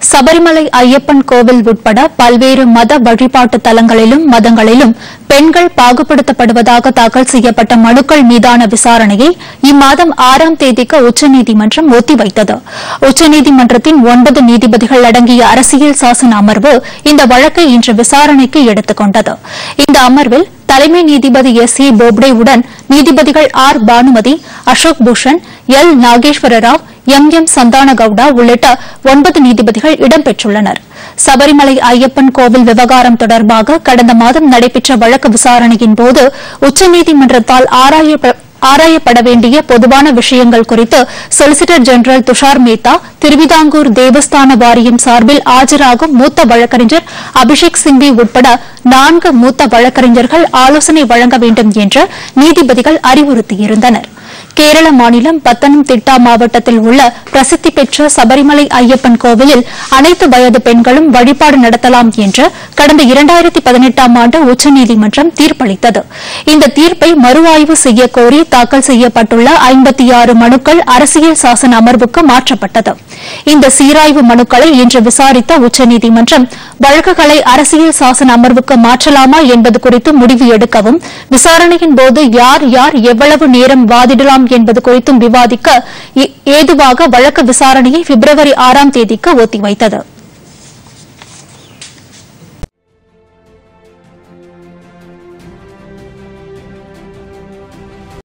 சபரிமலை ஐயப்பன் கோவில் உட்பட பல்வேறு மத வழிபாட்டு தலங்களிலும் மதங்களிலும் பெண்கள் பாகுபடுத்தப்படுவதாக தாக்கல் செய்யப்பட்ட மனுக்கள் மீதான விசாரணையை இம்மாதம் ஆறாம் தேதிக்கு உச்சநீதிமன்றம் ஒத்திவைத்தது உச்சநீதிமன்றத்தின் ஒன்பது நீதிபதிகள் அடங்கிய அரசியல் சாசன அமர்வு இந்த வழக்கை இன்று விசாரணைக்கு எடுத்துக் கொண்டது இந்த அமர்வில் தலைமை நீதிபதி எஸ் ஏ போப்டேவுடன் நீதிபதிகள் R Banumathi Ashok Bhushan L Nageswara Rao M M Santhana Gowda உள்ளிட்ட ஒன்பது நீதிபதிகள் இடம்பெற்றுள்ளனர் சபரிமலை ஐயப்பன் கோவில் விவகாரம் தொடர்பாக கடந்த மாதம் நடைபெற்ற வழக்கு விசாரணையின் போது உச்சநீதிமன்றத்தால் ஆராயப்ப ஆராயப்பட வேண்டிய பொதுவான விஷயங்கள் குறித்து சொலிசிட்டர் ஜெனரல் துஷார் மேத்தா திருவிதாங்கூர் தேவஸ்தான வாரியம் சார்பில் ஆஜராகும் மூத்த வழக்கறிஞர் அபிஷேக் சிங்வி உட்பட நான்கு மூத்த வழக்கறிஞர்கள் ஆலோசனை வழங்க வேண்டும் என்று நீதிபதிகள் அறிவுறுத்தியிருந்தனர் கேரள மாநிலம் பத்தனம்திட்டா மாவட்டத்தில் உள்ள பிரசித்தி பெற்ற சபரிமலை ஐயப்பன் கோவிலில் அனைத்து வயது பெண்களும் வழிபாடு நடத்தலாம் என்று கடந்த இரண்டாயிரத்தி பதினெட்டாம் ஆண்டு உச்சநீதிமன்றம் தீர்ப்பளித்தது இந்த தீர்ப்பை மறுஆய்வு செய்யக்கோரி தாக்கல் செய்யப்பட்டுள்ள ஐம்பத்தி ஆறு மனுக்கள் அரசியல் சாசன அமர்வுக்கு மாற்றப்பட்டது இந்த சீராய்வு மனுக்களை இன்று விசாரித்த உச்சநீதிமன்றம் வழக்குகளை அரசியல் சாசன அமர்வுக்கு மாற்றலாமா என்பது குறித்து முடிவு எடுக்கவும் விசாரணையின் போது யார் யார் எவ்வளவு நேரம் வாதிடலாம் என்பது குறித்தும் விவாதிக்க ஏதுவாக வழக்கு விசாரணையை பிப்ரவரி ஆறாம் தேதிக்கு ஒத்திவைத்தது